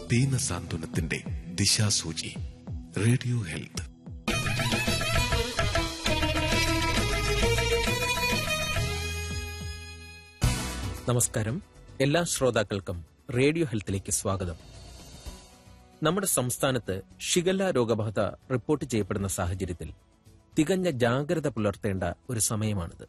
ദീനസാന്ത്വനത്തിന്റെ ദിശാസൂചി radio health നമസ്കാരം എല്ലാ ശ്രോതാക്കൾക്കും റേഡിയോ ഹെൽത്തിലേക്ക് സ്വാഗതം നമ്മുടെ സംസ്ഥാനത്ത് ഷിഗല്ല രോഗബാധ റിപ്പോർട്ട് ചെയ്യപ്പെടുന്ന സാഹചര്യത്തിൽ തികഞ്ഞ ജാഗ്രത പുലർത്തേണ്ട ഒരു സമയമാണിത്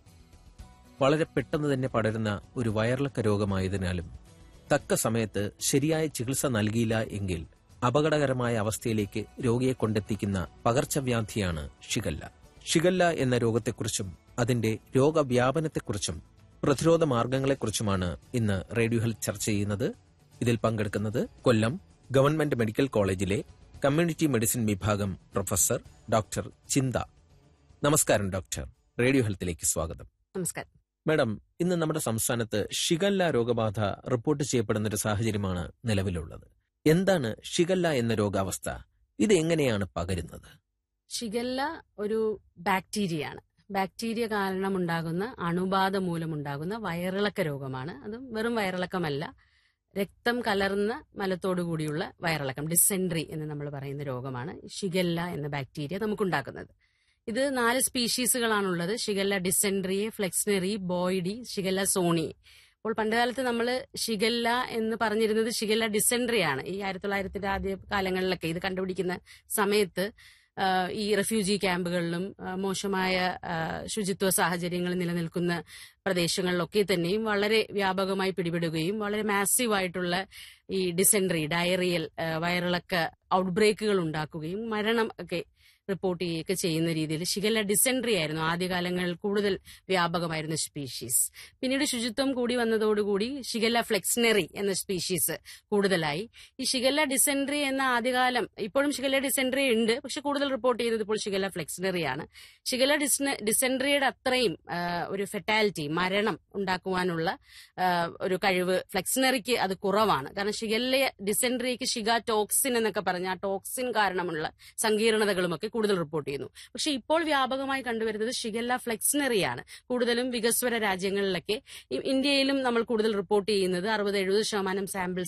വളരെ പെട്ടെന്ന് തന്നെ പടരുന്ന ഒരു വയറിളക്ക രോഗമായതിനാലും തക്ക സമയത്ത് ശരിയായ ചികിത്സ നൽകിയില്ല എങ്കിൽ അപകടകരമായ അവസ്ഥയിലേക്ക് രോഗിയെ കൊണ്ടെത്തിക്കുന്ന പകർച്ചവ്യാധിയാണ് ഷിഗല്ല ഷിഗല്ല എന്ന രോഗത്തെക്കുറിച്ചും അതിന്റെ രോഗവ്യാപനത്തെക്കുറിച്ചും പ്രതിരോധ മാർഗങ്ങളെക്കുറിച്ചുമാണ് ഇന്ന് റേഡിയോ ഹെൽത്ത് ചർച്ച ചെയ്യുന്നത് ഇതിൽ പങ്കെടുക്കുന്നത് കൊല്ലം ഗവൺമെന്റ് മെഡിക്കൽ കോളേജിലെ കമ്മ്യൂണിറ്റി മെഡിസിൻ വിഭാഗം പ്രൊഫസർ ഡോക്ടർ ചിന്ത നമസ്കാരം ഡോക്ടർ റേഡിയോ ഹെൽത്തിലേക്ക് സ്വാഗതം നമസ്കാരം മാഡം ഇന്ന് നമ്മുടെ സംസ്ഥാനത്ത് ഷിഗല്ല രോഗബാധ റിപ്പോർട്ട് ചെയ്യപ്പെടുന്ന ഒരു സാഹചര്യമാണ് നിലവിലുള്ളത് എന്താണ് ഷിഗല്ല എന്ന രോഗാവസ്ഥ ഇത് എങ്ങനെയാണ് പകരുന്നത് ഷിഗല്ല ഒരു ബാക്ടീരിയയാണ് ബാക്ടീരിയ കാരണമുണ്ടാകുന്ന അണുബാധ മൂലമുണ്ടാകുന്ന വയറിളക്ക രോഗമാണ് അത് വെറും വയറിളക്കമല്ല രക്തം കലർന്ന മലത്തോടു കൂടിയുള്ള വയറിളക്കം ഡിസെൻട്രി എന്ന് നമ്മൾ പറയുന്ന രോഗമാണ് ഷിഗല്ല എന്ന ബാക്ടീരിയ നമുക്കുണ്ടാക്കുന്നത് ഇത് നാല് സ്പീഷീസുകളാണുള്ളത് ഷിഗല്ല ഡിസെൻട്രിയെ ഫ്ലെക്സ്നറി ബോയ്ഡി ഷിഗല്ല സോണി അപ്പോൾ പണ്ടുകാലത്ത് നമ്മൾ ഷിഗല്ല എന്ന് പറഞ്ഞിരുന്നത് ഷിഗല്ല ഡിസെൻട്രി ആണ് ഈ ആയിരത്തി തൊള്ളായിരത്തിന്റെ ആദ്യ കാലങ്ങളിലൊക്കെ ഇത് കണ്ടുപിടിക്കുന്ന സമയത്ത് ആ, ഈ റെഫ്യൂജി ക്യാമ്പുകളിലും ആ, മോശമായ ആ, ശുചിത്വ സാഹചര്യങ്ങൾ നിലനിൽക്കുന്ന പ്രദേശങ്ങളിലൊക്കെ തന്നെയും വളരെ വ്യാപകമായി പിടിപെടുകയും വളരെ മാസീവ് ആയിട്ടുള്ള ഈ ഡിസെൻട്രി ഡയറിയൽ ആ, വയറിളക്ക ഔട്ട്ബ്രേക്കുകൾ ഉണ്ടാക്കുകയും മരണം ഒക്കെ റിപ്പോർട്ട് ചെയ്യുകയൊക്കെ ചെയ്യുന്ന രീതിയിൽ ഷിഗല്ല ഡിസെൻട്രി ആയിരുന്നു ആദ്യകാലങ്ങളിൽ കൂടുതൽ വ്യാപകമായിരുന്ന സ്പീഷീസ് പിന്നീട് ശുചിത്വം കൂടി വന്നതോടുകൂടി ഷിഗല്ല ഫ്ലെക്സ്നറി എന്ന സ്പീഷീസ് കൂടുതലായി ഈ ഷിഗല്ല ഡിസെൻട്രി എന്ന ആദ്യകാലം ഇപ്പോഴും ഷിഗല്ല ഡിസെൻട്രി ഉണ്ട് പക്ഷെ കൂടുതൽ റിപ്പോർട്ട് ചെയ്യുന്നത് ഇപ്പോൾ ഷിഗല്ല ഫ്ലെക്സ്നറി ആണ് ഷിഗല്ല ഡിസെൻട്രിയുടെ അത്രയും ആ, ഒരു ഫെറ്റാലിറ്റി മരണം ഉണ്ടാക്കുവാനുള്ള ആ, ഒരു കഴിവ് ഫ്ലെക്സ്നറിക്ക് അത് കുറവാണ് കാരണം ഷിഗല്ല ഡിസെൻട്രിക്ക് ഷിഗ ടോക്സിൻ എന്നൊക്കെ പറഞ്ഞ ആ ടോക്സിൻ കാരണമുള്ള സങ്കീർണതകളുമൊക്കെ കൂടുതൽ റിപ്പോർട്ട് ചെയ്യുന്നു പക്ഷെ ഇപ്പോൾ വ്യാപകമായി കണ്ടുവരുന്നത് ഷിഗല്ല ഫ്ലെക്സ്നറിയാണ് കൂടുതലും വികസ്വര രാജ്യങ്ങളിലൊക്കെ ഇ- ഇന്ത്യയിലും നമ്മൾ കൂടുതൽ റിപ്പോർട്ട് ചെയ്യുന്നത് അറുപത് എഴുപത് ശതമാനം സാമ്പിൾസ്